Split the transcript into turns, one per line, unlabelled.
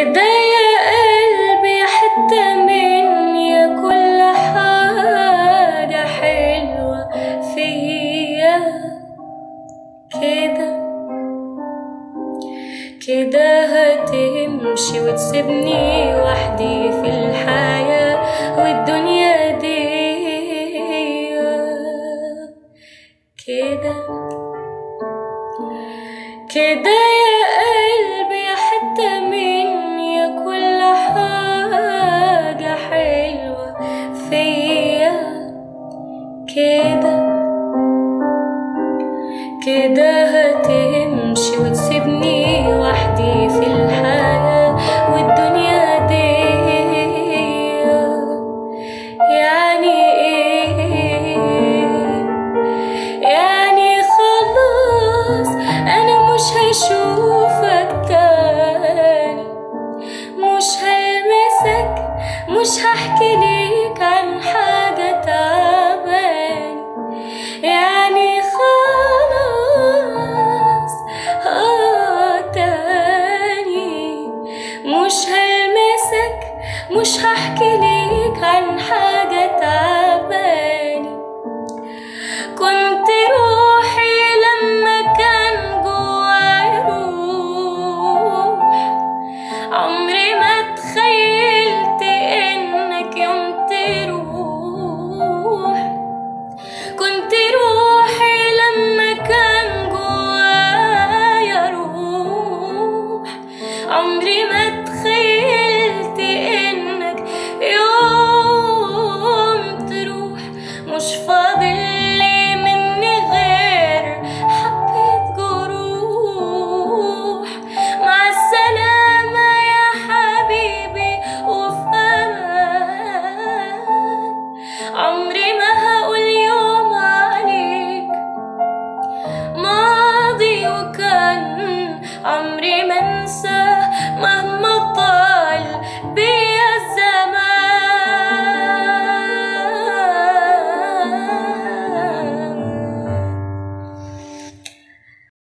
كده يا قلبي حتة مني يا كل حاجة حلوة فيا كده كده هتمشي وتسيبني وحدي في الحياة والدنيا دي كده كده يا قلبي حتة مني يا كل حاجة حلوة فيا كده كده هتمشي وتسيبني وحدي في الحياة والدنيا دي يعني ايه يعني خلاص انا مش هشوفك تاني مش هلمسك مش هحكي ليك عن حاجة تعباني يعني خلاص اه تاني مش هلمسك مش هحكي ليك عن حاجة